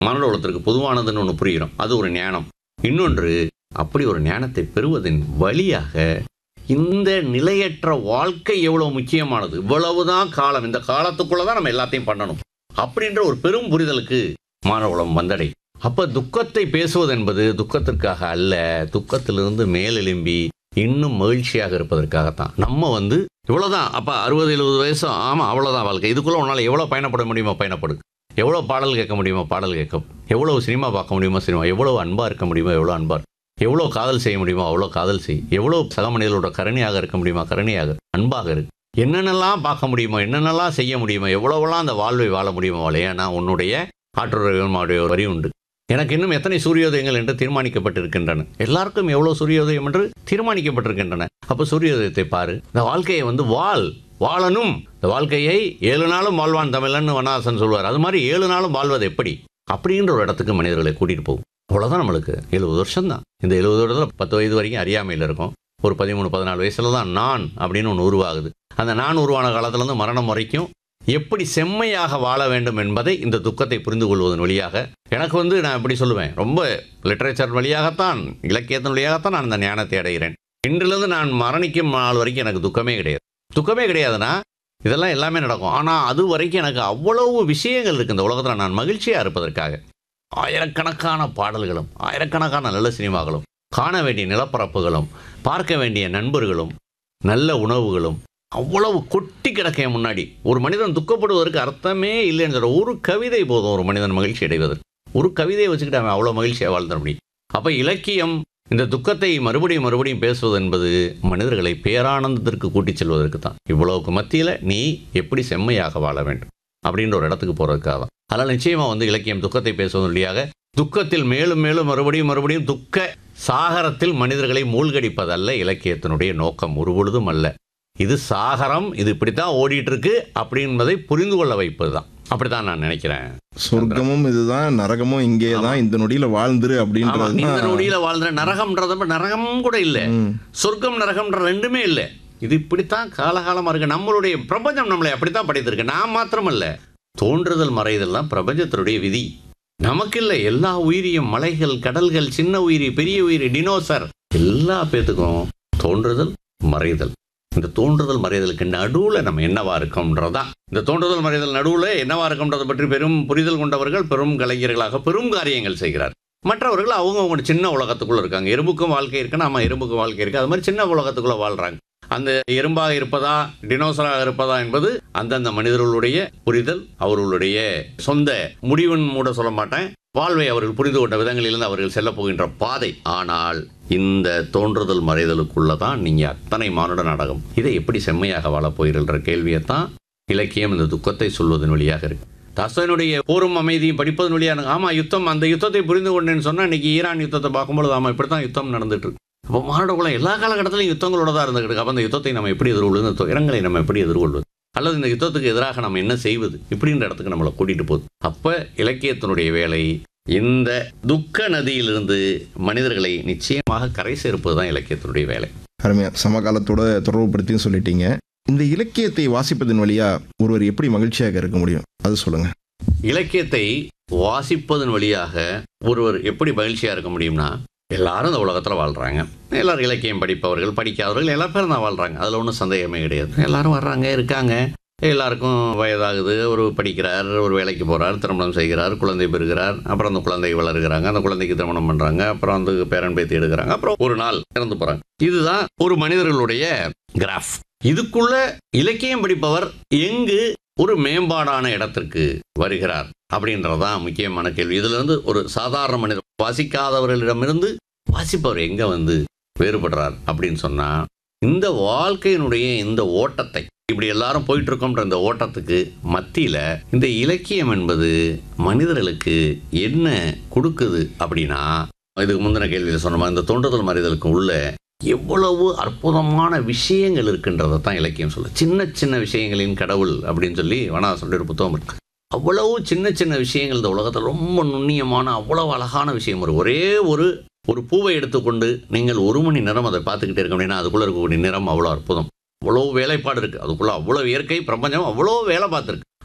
மனோட உலகத்திற்கு பொதுவானதுன்னு ஒன்று புரிகிறோம் அது ஒரு ஞானம் இன்னொன்று அப்படி ஒரு ஞானத்தை பெறுவதன் வழியாக இந்த நிலையற்ற வாழ்க்கை எவ்வளவு முக்கியமானது இவ்வளவுதான் காலம் இந்த காலத்துக்குள்ள தான் நம்ம எல்லாத்தையும் பண்ணணும் அப்படின்ற ஒரு பெரும் புரிதலுக்கு மாணவளம் வந்தடை அப்ப துக்கத்தை பேசுவது என்பது துக்கத்திற்காக அல்ல துக்கத்திலிருந்து மேலெலும்பி இன்னும் மகிழ்ச்சியாக இருப்பதற்காகத்தான் நம்ம வந்து இவ்வளவுதான் அப்ப அறுபது எழுபது வயசு ஆமா அவ்வளவுதான் வாழ்க்கை இதுக்குள்ள உன்னால எவ்வளவு பயணப்பட முடியுமோ பயணப்படு எவ்வளவு பாடல் கேட்க முடியுமோ பாடல் கேட்க எவ்வளவு சினிமா பார்க்க முடியுமோ சினிமா எவ்வளவு அன்பா இருக்க முடியுமோ எவ்வளவு அன்பா இரு. எவ்வளோ காதல் செய்ய முடியுமோ அவ்வளோ காதல் செய் எவ்வளோ சக மனிதர்களோட கருணையாக இருக்க முடியுமா கருணையாக அன்பாக இரு என்னென்னலாம் பார்க்க முடியுமோ என்னென்னலாம் செய்ய முடியுமோ எவ்வளோவெல்லாம் அந்த வாழ்வை வாழ முடியுமோ வாழ ஏன்னா உன்னுடைய ஆற்றுடைய ஒரு வரி உண்டு எனக்கு இன்னும் எத்தனை சூரியோதயங்கள் என்று தீர்மானிக்கப்பட்டிருக்கின்றன எல்லாருக்கும் எவ்வளோ சூரியோதயம் என்று தீர்மானிக்கப்பட்டிருக்கின்றன அப்போ சூரியோதயத்தை பாரு இந்த வாழ்க்கையை வந்து வாழ் வாழணும் இந்த வாழ்க்கையை ஏழு நாளும் வாழ்வான் தமிழன்னு வனவாசன் சொல்வார் அது மாதிரி ஏழு நாளும் வாழ்வது எப்படி அப்படின்ற ஒரு இடத்துக்கு மனிதர்களை கூட்டிகிட்டு போகும் அவ்வளோதான் நம்மளுக்கு எழுபது வருஷம் தான் இந்த எழுபது வருடத்தில் பத்து வயது வரைக்கும் அறியாமையில் இருக்கும் ஒரு பதிமூணு பதினாலு வயசுல தான் நான் அப்படின்னு ஒன்று உருவாகுது அந்த நான் உருவான காலத்துலேருந்து மரணம் வரைக்கும் எப்படி செம்மையாக வாழ வேண்டும் என்பதை இந்த துக்கத்தை புரிந்து கொள்வதன் வழியாக எனக்கு வந்து நான் எப்படி சொல்லுவேன் ரொம்ப லிட்ரேச்சர் வழியாகத்தான் இலக்கியத்தின் வழியாகத்தான் நான் அந்த ஞானத்தை அடைகிறேன் இன்றிலிருந்து நான் மரணிக்கும் நாள் வரைக்கும் எனக்கு துக்கமே கிடையாது துக்கமே கிடையாதுன்னா இதெல்லாம் எல்லாமே நடக்கும் ஆனால் அது வரைக்கும் எனக்கு அவ்வளவு விஷயங்கள் இருக்குது இந்த உலகத்தில் நான் மகிழ்ச்சியாக இருப்பதற்காக ஆயிரக்கணக்கான பாடல்களும் ஆயிரக்கணக்கான நல்ல சினிமாக்களும் காண வேண்டிய நிலப்பரப்புகளும் பார்க்க வேண்டிய நண்பர்களும் நல்ல உணவுகளும் அவ்வளவு கொட்டி கிடக்க என் முன்னாடி ஒரு மனிதன் துக்கப்படுவதற்கு அர்த்தமே இல்லைன்னு சொல்ற ஒரு கவிதை போதும் ஒரு மனிதன் மகிழ்ச்சி அடைவதற்கு ஒரு கவிதையை வச்சுக்கிட்டு அவன் அவ்வளோ மகிழ்ச்சியாக வாழ்ந்த முடியும் அப்போ இலக்கியம் இந்த துக்கத்தை மறுபடியும் மறுபடியும் பேசுவது என்பது மனிதர்களை பேரானந்தத்திற்கு கூட்டிச் செல்வதற்கு தான் இவ்வளவுக்கு மத்தியில் நீ எப்படி செம்மையாக வாழ வேண்டும் அப்படின்ற ஒரு இடத்துக்கு போகிறதுக்காக தான் அதனால் நிச்சயமாக வந்து இலக்கியம் துக்கத்தை பேசுவதன் வழியாக துக்கத்தில் மேலும் மேலும் மறுபடியும் மறுபடியும் துக்க சாகரத்தில் மனிதர்களை மூழ்கடிப்பதல்ல இலக்கியத்தினுடைய நோக்கம் ஒரு பொழுதும் அல்ல இது சாகரம் இது இப்படித்தான் ஓடிட்டு இருக்கு அப்படின்பதை புரிந்து கொள்ள வைப்பது தான் அப்படித்தான் நான் நினைக்கிறேன் சொர்க்கமும் இதுதான் நரகமும் இங்கே தான் இந்த நொடியில வாழ்ந்துரு ஆமா, அப்படின்றது இந்த தான். நொடியில வாழ்ந்த நரகம்ன்றது நரகம் கூட இல்லை ம். சொர்க்கம் நரகம்ன்ற ரெண்டுமே இல்லை இது இப்படித்தான் காலகாலமா இருக்கு நம்மளுடைய பிரபஞ்சம் நம்மளை அப்படித்தான் படைத்திருக்கு நான் மாத்திரமல்ல தோன்றுதல் மறைதெல்லாம் பிரபஞ்சத்தினுடைய விதி நமக்கு இல்லை எல்லா உயிரியும் மலைகள் கடல்கள் சின்ன உயிரி பெரிய உயிரி டினோசர் எல்லா பேத்துக்கும் தோன்றுதல் மறைதல் இந்த தோன்றுதல் மறைதலுக்கு நடுவில் நம்ம என்னவா இருக்கோம்ன்றதான் இந்த தோன்றுதல் மறைதல் நடுவில் என்னவா இருக்கோம்ன்றதை பற்றி பெரும் புரிதல் கொண்டவர்கள் பெரும் கலைஞர்களாக பெரும் காரியங்கள் செய்கிறார் மற்றவர்கள் அவங்க அவங்க சின்ன உலகத்துக்குள்ள இருக்காங்க எறும்புக்கும் வாழ்க்கை இருக்கு நம்ம எறும்புக்கும் வாழ்க்கை இருக்கு அது மாதிரி சின்ன உலகத்துக்குள்ள வாழ்றாங்க அந்த எறும்பாக இருப்பதா டினோசராக இருப்பதா என்பது அந்தந்த மனிதர்களுடைய புரிதல் அவர்களுடைய சொந்த முடிவுன்னு மூட சொல்ல மாட்டேன் வாழ்வை அவர்கள் புரிந்து கொண்ட விதங்களிலிருந்து அவர்கள் செல்ல போகின்ற பாதை ஆனால் இந்த தோன்றுதல் மறைதலுக்குள்ள தான் நீங்க அத்தனை மானுட நாடகம் இதை எப்படி செம்மையாக வாழப் போகிறன்ற கேள்வியைத்தான் இலக்கியம் இந்த துக்கத்தை சொல்வதன் வழியாக இருக்கு தசனுடைய போரும் அமைதியும் படிப்பதன் வழியாக ஆமா யுத்தம் அந்த யுத்தத்தை புரிந்து கொண்டேன்னு சொன்னா இன்னைக்கு ஈரான் யுத்தத்தை பார்க்கும்பொழுது ஆமா இப்படித்தான் யுத்தம் நடந்துட்டு இருக்கு அப்போ மானுட குலம் எல்லா காலகட்டத்திலும் யுத்தங்களோட தான் இருந்துகிட்டு இருக்கு அப்போ அந்த யுத்தத்தை நம்ம எப்படி எதிர்கொள்வது இந்த துயரங்களை நம்ம எப்படி எதிர்கொள்வது அல்லது இந்த யுத்தத்துக்கு எதிராக நம்ம என்ன செய்வது இப்படின்ற இடத்துக்கு நம்மளை கூட்டிட்டு போகுது அப்ப இலக்கியத்தினுடைய வேலை இந்த துக்க நதியிலிருந்து மனிதர்களை நிச்சயமாக கரை சேர்ப்பது தான் இலக்கியத்தினுடைய வேலை அருமையா சமகாலத்தோட தொடர்புபடுத்தியும் சொல்லிட்டீங்க இந்த இலக்கியத்தை வாசிப்பதன் வழியா ஒருவர் எப்படி மகிழ்ச்சியாக இருக்க முடியும் அது சொல்லுங்க இலக்கியத்தை வாசிப்பதன் வழியாக ஒருவர் எப்படி மகிழ்ச்சியாக இருக்க முடியும்னா எல்லாரும் இந்த உலகத்தில் வாழ்கிறாங்க எல்லாரும் இலக்கியம் படிப்பவர்கள் படிக்காதவர்கள் எல்லா பேரும் தான் வாழ்கிறாங்க அதில் ஒன்றும் சந்தேகமே கிடையாது எல்லாரும் வர்றாங்க இருக்காங்க எல்லாருக்கும் வயதாகுது ஒரு படிக்கிறார் ஒரு வேலைக்கு போகிறார் திருமணம் செய்கிறார் குழந்தை பெறுகிறார் அப்புறம் அந்த குழந்தை வளர்கிறாங்க அந்த குழந்தைக்கு திருமணம் பண்ணுறாங்க அப்புறம் வந்து பேரன் பேத்தி எடுக்கிறாங்க அப்புறம் ஒரு நாள் இறந்து போகிறாங்க இதுதான் ஒரு மனிதர்களுடைய கிராஃப் இதுக்குள்ள இலக்கியம் படிப்பவர் எங்கு ஒரு மேம்பாடான இடத்திற்கு வருகிறார் அப்படின்றதான் முக்கியமான கேள்வி இதுல இருந்து ஒரு சாதாரண மனிதர் வாசிக்காதவர்களிடமிருந்து வாசிப்பவர் எங்க வந்து வேறுபடுறார் அப்படின்னு சொன்னா இந்த வாழ்க்கையினுடைய இந்த ஓட்டத்தை இப்படி எல்லாரும் போயிட்டு இருக்கோம்ன்ற இந்த ஓட்டத்துக்கு மத்தியில இந்த இலக்கியம் என்பது மனிதர்களுக்கு என்ன கொடுக்குது அப்படின்னா இதுக்கு முந்தின கேள்வியில் சொன்ன மாதிரி இந்த தோன்றுதல் மறைதலுக்கு உள்ள எவ்வளவு அற்புதமான விஷயங்கள் இருக்கின்றதை தான் இலக்கியம் சொல்ல சின்ன சின்ன விஷயங்களின் கடவுள் அப்படின்னு சொல்லி வனவாசனுடைய ஒரு புத்தகம் இருக்கு அவ்வளவு சின்ன சின்ன விஷயங்கள் இந்த உலகத்தில் ரொம்ப நுண்ணியமான அவ்வளவு அழகான விஷயம் ஒரு ஒரே ஒரு ஒரு பூவை எடுத்துக்கொண்டு நீங்கள் ஒரு மணி நேரம் அதை பார்த்துக்கிட்டே இருக்க அப்படின்னா அதுக்குள்ளே இருக்கக்கூடிய நிறம் அவ்வளோ அற்புதம் அவ்வளோ வேலைப்பாடு இருக்குது அதுக்குள்ளே அவ்வளோ இயற்கை பிரபஞ்சம் அவ்வளோ வேலை பார்த்துருக்கு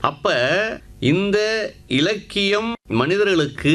அப்ப இந்த இலக்கியம் மனிதர்களுக்கு